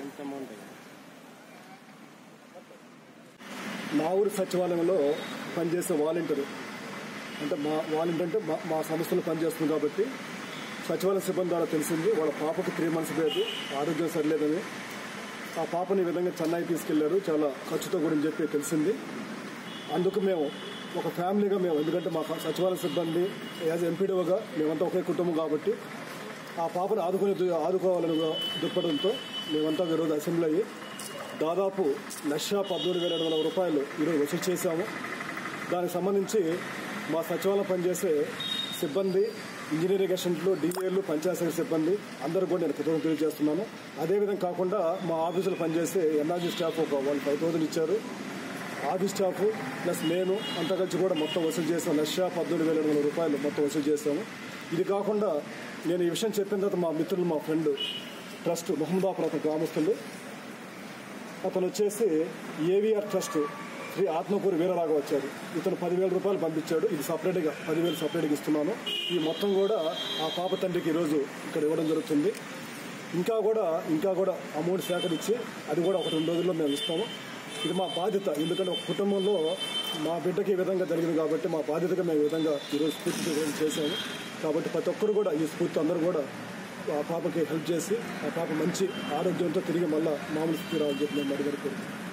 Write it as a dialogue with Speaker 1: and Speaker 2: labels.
Speaker 1: ఎంత అమౌంట్ అయింది
Speaker 2: మా ఊరి సచివాలయంలో పనిచేసే వాలంటీర్ అంటే మా వాలంటీర్ అంటే మా మా సంస్థలో పనిచేస్తుంది కాబట్టి సచివాలయ సిబ్బంది ద్వారా తెలిసింది వాళ్ళ పాపకు త్రీ మంత్స్ లేదు ఆరోగ్యం సరిలేదని ఆ పాపని ఈ విధంగా చెన్నై తీసుకెళ్లారు చాలా ఖర్చుతో కూడా చెప్పి తెలిసింది అందుకు మేము ఒక ఫ్యామిలీగా మేము ఎందుకంటే మా సచివాలయ సిబ్బంది యాజ్ ఎంపీడీఓగా మేమంతా ఒకే కుటుంబం కాబట్టి ఆ పాపను ఆదుకునే ఆదుకోవాలని దృక్పథంతో మేమంతా ఈరోజు అసెంబ్లీ అయ్యి దాదాపు లక్ష పద్మూడు వేల ఏడు వందల రూపాయలు ఈరోజు వసూలు చేశాము దానికి సంబంధించి మా సచివాలయం పనిచేసే సిబ్బంది ఇంజనీరింగ్ అసిస్టెంట్లు డిఏలు పంచాయతీ సిబ్బంది అందరూ కూడా నేను కృతజ్ఞతలు తెలియజేస్తున్నాను అదేవిధంగా కాకుండా మా ఆఫీసులో పనిచేసే ఎన్ఆర్జీ స్టాఫ్ ఒక వాళ్ళు ఫైవ్ థౌసండ్ ఇచ్చారు ఆఫీస్ స్టాఫ్ ప్లస్ నేను అంతా కలిసి కూడా మొత్తం వసూలు చేసాం లక్ష పద్దెనిమిది వేల ఏడు వందల రూపాయలు మొత్తం వసూలు చేశాము ఇది కాకుండా నేను ఈ విషయం చెప్పిన తర్వాత మా మిత్రులు మా ఫ్రెండ్ ట్రస్ట్ మొహమ్మదాపురం అతను గ్రామస్తులు అతను వచ్చేసి ఏవిఆర్ ట్రస్ట్ శ్రీ ఆత్మకూరు వీరరాఘ వచ్చాడు ఇతను పదివేల రూపాయలు పంపించాడు ఇది సపరేట్గా పదివేలు సపరేట్గా ఇస్తున్నాను ఈ మొత్తం కూడా ఆ పాప తండ్రికి ఈరోజు ఇక్కడ ఇవ్వడం జరుగుతుంది ఇంకా కూడా ఇంకా కూడా అమౌంట్ సేకరించి అది కూడా ఒక రెండు రోజుల్లో మేము ఇస్తాము ఇది మా బాధ్యత ఎందుకంటే ఒక కుటుంబంలో మా బిడ్డకి ఈ విధంగా జరిగింది కాబట్టి మా బాధ్యతగా మేము ఈ విధంగా ఈరోజు స్ఫూర్తి చేశాము కాబట్టి ప్రతి ఒక్కరు కూడా ఈ స్ఫూర్తి అందరూ కూడా ఆ పాపకి హెల్ప్ చేసి ఆ పాప మంచి ఆరోగ్యంతో తిరిగి మళ్ళీ మామూలు స్థితి రావాలని చెప్పి మేము అడిగారు